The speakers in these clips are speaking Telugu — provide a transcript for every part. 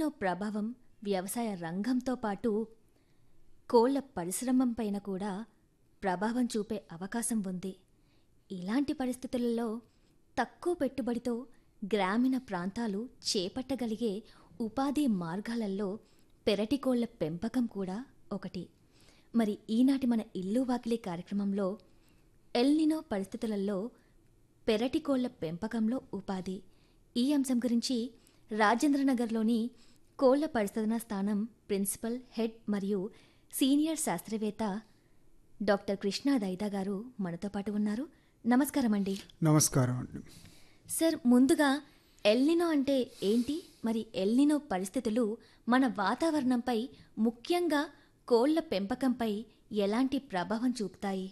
ఎల్నినో ప్రభావం వ్యవసాయ రంగంతో పాటు కోళ్ల పరిశ్రమంపైన కూడా ప్రభావం చూపే అవకాశం ఉంది ఇలాంటి పరిస్థితులలో తక్కువ పెట్టుబడితో గ్రామీణ ప్రాంతాలు చేపట్టగలిగే ఉపాధి మార్గాలలో పెరటి కోళ్ల పెంపకం కూడా ఒకటి మరి ఈనాటి మన ఇల్లు వాకిలి కార్యక్రమంలో ఎల్నినో పరిస్థితులలో పెరటి కోళ్ల పెంపకంలో ఉపాధి ఈ అంశం గురించి రాజేంద్రనగర్లోని కోళ్ల పరిశోధనా స్థానం ప్రిన్సిపల్ హెడ్ మరియు సీనియర్ శాస్త్రవేత్త డాక్టర్ కృష్ణ దైదా గారు మనతో పాటు ఉన్నారు నమస్కారం అండి నమస్కారం అండి సార్ ముందుగా ఎల్నినో అంటే ఏంటి మరి ఎల్నినో పరిస్థితులు మన వాతావరణంపై ముఖ్యంగా కోళ్ల పెంపకంపై ఎలాంటి ప్రభావం చూపుతాయి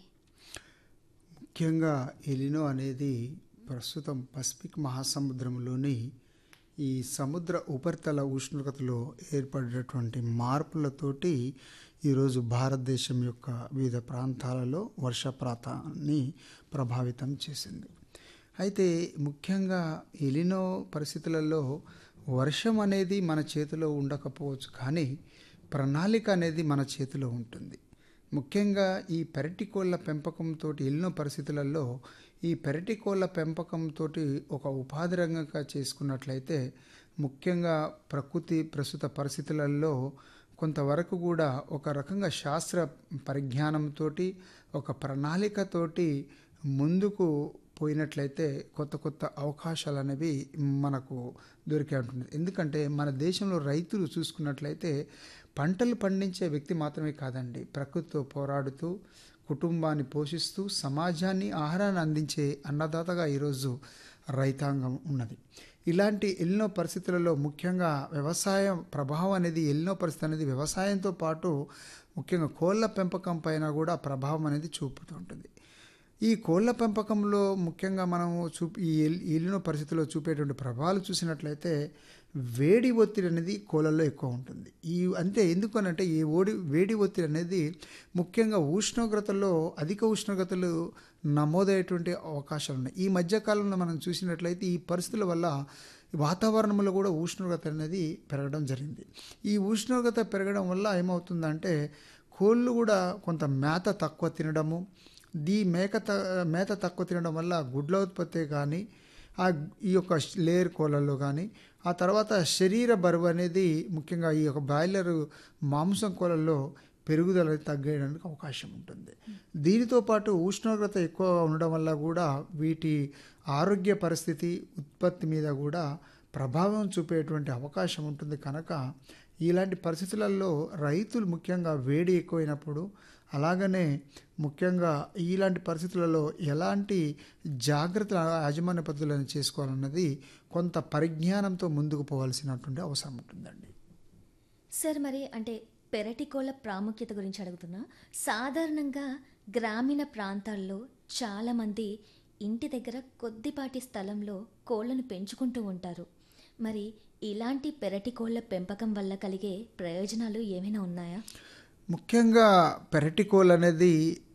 ముఖ్యంగా ఎలినో అనేది ప్రస్తుతం పసిఫిక్ మహాసముద్రంలోని ఈ సముద్ర ఉపరితల ఉష్ణోగ్రతలో ఏర్పడినటువంటి మార్పులతోటి ఈరోజు భారతదేశం యొక్క వివిధ ప్రాంతాలలో వర్షపాతాన్ని ప్రభావితం చేసింది అయితే ముఖ్యంగా ఎలినో పరిస్థితులలో వర్షం అనేది మన చేతిలో ఉండకపోవచ్చు కానీ ప్రణాళిక అనేది మన చేతిలో ఉంటుంది ముఖ్యంగా ఈ పెరటి కోళ్ళ పెంపకంతో ఎన్నో పరిస్థితులలో ఈ పెరటి కోళ్ళ పెంపకంతో ఒక ఉపాధి రంగంగా చేసుకున్నట్లయితే ముఖ్యంగా ప్రకృతి ప్రస్తుత పరిస్థితులలో కొంతవరకు కూడా ఒక రకంగా శాస్త్ర పరిజ్ఞానంతో ఒక ప్రణాళికతోటి ముందుకు పోయినట్లయితే కొత్త కొత్త అవకాశాలు అనేవి మనకు దొరికే ఉంటుంది ఎందుకంటే మన దేశంలో రైతులు చూసుకున్నట్లయితే పంటలు పండించే వ్యక్తి మాత్రమే కాదండి ప్రకృతితో పోరాడుతూ కుటుంబాన్ని పోషిస్తూ సమాజాన్ని ఆహారాన్ని అందించే అన్నదాతగా ఈరోజు రైతాంగం ఉన్నది ఇలాంటి ఎన్నో పరిస్థితులలో ముఖ్యంగా వ్యవసాయం ప్రభావం అనేది ఎన్నో పరిస్థితి అనేది వ్యవసాయంతో పాటు ముఖ్యంగా కోళ్ళ పెంపకం పైన కూడా ప్రభావం అనేది చూపుతుంటుంది ఈ కోళ్ళ పెంపకంలో ముఖ్యంగా మనము చూపి ఈ ఎల్లినో పరిస్థితుల్లో చూపేటువంటి ప్రభావాలు చూసినట్లయితే వేడి ఒత్తిడి అనేది కోళ్ళల్లో ఎక్కువ ఉంటుంది ఈ అంతే ఎందుకనంటే ఈ ఓడి వేడి ఒత్తిడి అనేది ముఖ్యంగా ఉష్ణోగ్రతల్లో అధిక ఉష్ణోగ్రతలు నమోదయ్యేటువంటి అవకాశాలు ఉన్నాయి ఈ మధ్యకాలంలో మనం చూసినట్లయితే ఈ పరిస్థితుల వల్ల వాతావరణంలో కూడా ఉష్ణోగ్రత అనేది పెరగడం జరిగింది ఈ ఉష్ణోగ్రత పెరగడం వల్ల ఏమవుతుందంటే కోళ్ళు కూడా కొంత మేత తక్కువ తినడము దీ మేక త మేత తక్కువ తినడం వల్ల గుడ్ల ఉత్పత్తి కానీ ఆ ఈ యొక్క లేయర్ కోళ్ళల్లో కానీ ఆ తర్వాత శరీర బరువు అనేది ముఖ్యంగా ఈ యొక్క బాయిలర్ మాంసం కోళ్ళల్లో పెరుగుదల తగ్గడానికి అవకాశం ఉంటుంది దీనితో పాటు ఉష్ణోగ్రత ఎక్కువగా ఉండడం వల్ల కూడా వీటి ఆరోగ్య పరిస్థితి ఉత్పత్తి మీద కూడా ప్రభావం చూపేటువంటి అవకాశం ఉంటుంది కనుక ఇలాంటి పరిస్థితులలో రైతులు ముఖ్యంగా వేడి ఎక్కువైనప్పుడు అలాగనే ముఖ్యంగా ఇలాంటి పరిస్థితులలో ఎలాంటి జాగ్రత్తల యాజమాన్య పద్ధతులను చేసుకోవాలన్నది కొంత పరిజ్ఞానంతో ముందుకు పోవాల్సినటువంటి అవసరం ఉంటుందండి సార్ మరి అంటే పెరటి కోళ్ళ ప్రాముఖ్యత గురించి అడుగుతున్నా సాధారణంగా గ్రామీణ ప్రాంతాల్లో చాలామంది ఇంటి దగ్గర కొద్దిపాటి స్థలంలో కోళ్లను పెంచుకుంటూ ఉంటారు మరి ఇలాంటి పెరటి కోళ్ల పెంపకం వల్ల కలిగే ప్రయోజనాలు ఏమైనా ఉన్నాయా ముఖ్యంగా పెరటికోల్ అనేది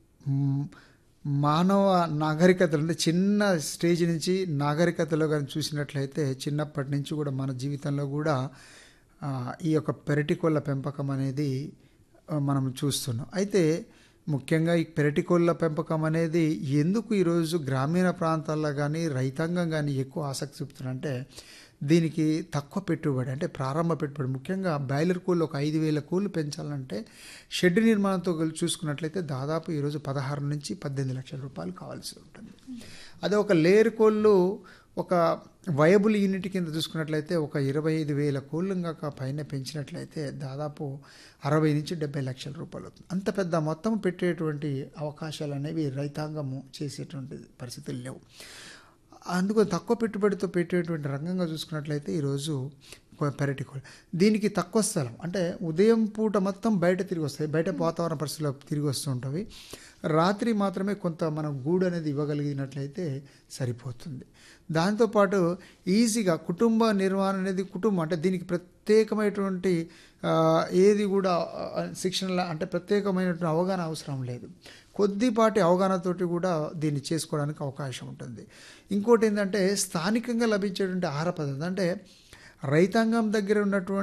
మానవ నాగరికతలు అంటే చిన్న స్టేజ్ నుంచి నాగరికతలో కానీ చూసినట్లయితే చిన్నప్పటి నుంచి కూడా మన జీవితంలో కూడా ఈ యొక్క పెరటికోళ్ళ పెంపకం అనేది మనం చూస్తున్నాం అయితే ముఖ్యంగా ఈ పెరటికోళ్ళ పెంపకం అనేది ఎందుకు ఈరోజు గ్రామీణ ప్రాంతాల్లో కానీ రైతాంగం కానీ ఎక్కువ ఆసక్తి చూపుతున్నారంటే దీనికి తక్కువ పెట్టుబడి అంటే ప్రారంభ పెట్టుబడి ముఖ్యంగా బాయిలర్ కోళ్ళు ఒక ఐదు వేల కోళ్ళు పెంచాలంటే షెడ్ నిర్మాణంతో చూసుకున్నట్లయితే దాదాపు ఈరోజు పదహారు నుంచి పద్దెనిమిది లక్షల రూపాయలు కావాల్సి ఉంటుంది అదే ఒక లేయర్ కోళ్ళు ఒక వయబుల్ యూనిట్ కింద చూసుకున్నట్లయితే ఒక ఇరవై ఐదు వేల కోళ్ళు కాక పైన పెంచినట్లయితే దాదాపు అరవై నుంచి డెబ్బై లక్షల రూపాయలు అవుతుంది అంత పెద్ద మొత్తం పెట్టేటువంటి అవకాశాలు అనేవి రైతాంగము చేసేటువంటి పరిస్థితులు లేవు అందుకు తక్కువ పెట్టుబడితో పెట్టేటువంటి రంగంగా చూసుకున్నట్లయితే ఈరోజు పెరటి కోళ్ళు దీనికి తక్కువ స్థలం అంటే ఉదయం పూట మొత్తం బయట తిరిగి వస్తాయి బయట వాతావరణ పరిస్థితుల్లో తిరిగి వస్తుంటవి రాత్రి మాత్రమే కొంత మనం గూడు అనేది ఇవ్వగలిగినట్లయితే సరిపోతుంది దాంతోపాటు ఈజీగా కుటుంబ నిర్వహణ అనేది కుటుంబం అంటే దీనికి ప్రత్యేకమైనటువంటి ఏది కూడా శిక్షణ అంటే ప్రత్యేకమైనటువంటి అవగాహన అవసరం లేదు కొద్దిపాటి అవగాహనతోటి కూడా దీన్ని చేసుకోవడానికి అవకాశం ఉంటుంది ఇంకోటి ఏంటంటే స్థానికంగా లభించేటువంటి ఆహార పదార్థం అంటే రైతాంగం దగ్గర ఉన్నటువంటి